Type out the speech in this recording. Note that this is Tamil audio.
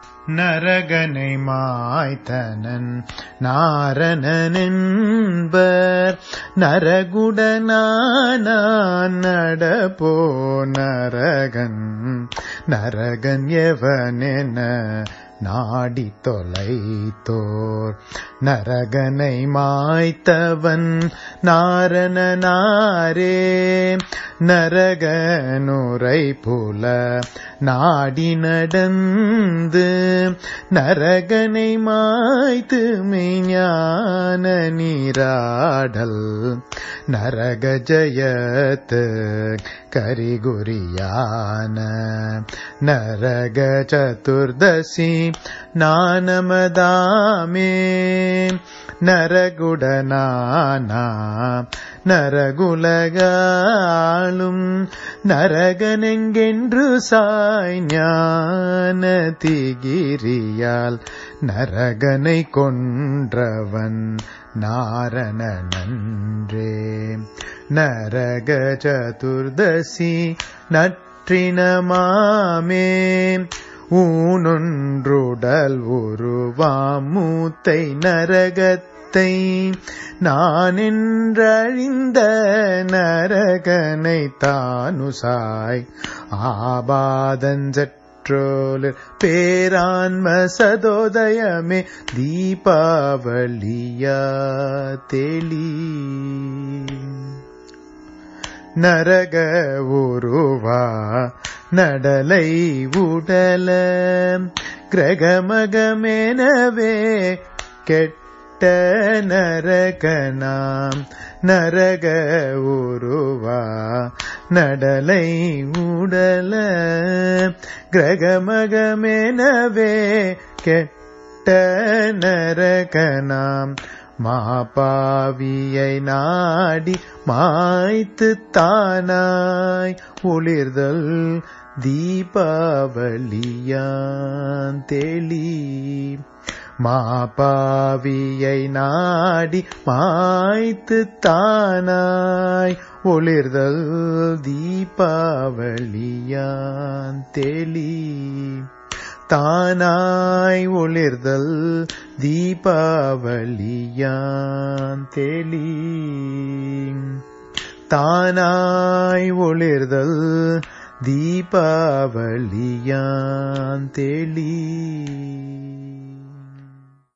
நரகனை மாய்த்தனன் நாரணனென்பர் நரகுடனானான் நடப்போ நரகன் நரகன் எவனென நாடி தொலைத்தோர் நரகனை மாய்த்தவன் நாரணனாரே நரகனுரை புல நாடி நடந்து நரகனை மாய்த்து மெய்ஞான நீராடல் நரக ஜயத்து கரிகுரியான நரக சதுர்தசி நானமதாமே நரகுடனானா நரகுலகாளும் நரகனெங்கென்று சாய் ஞான திகிரியால் நரகனை கொன்றவன் நாரண நன்றே நரக சதுர்தசி நற்றினமாமே ஊனொன்றுடல் உருவாம் மூத்தை நரகத்தை நான் என்றழிந்த நரகனை தானுசாய் ஆபாதஞ்சற்றோலு பேரான்ம சதோதயமே தீபாவளியா தெளி நரக உருவா நடலை உடல கிரகமகமெனவே கெட்ட நரகனாம் நரக உருவா நடலை உடல கிரகமகமெனவே கெட்ட நரகனாம் மாபாவியை நாடி மாய்த்து தானாய் ஒளிர்தல் தீபாவளியான் தெளி மாபாவியை நாடி மாய்த்து தானாய் ஒளிர்தல் தீபாவளியான் தெளி தானாய் ஒளிர்தல் தீபாவளியான் தெளி தானாய் ஒளிர்தல் தீபாவளியான் தெளி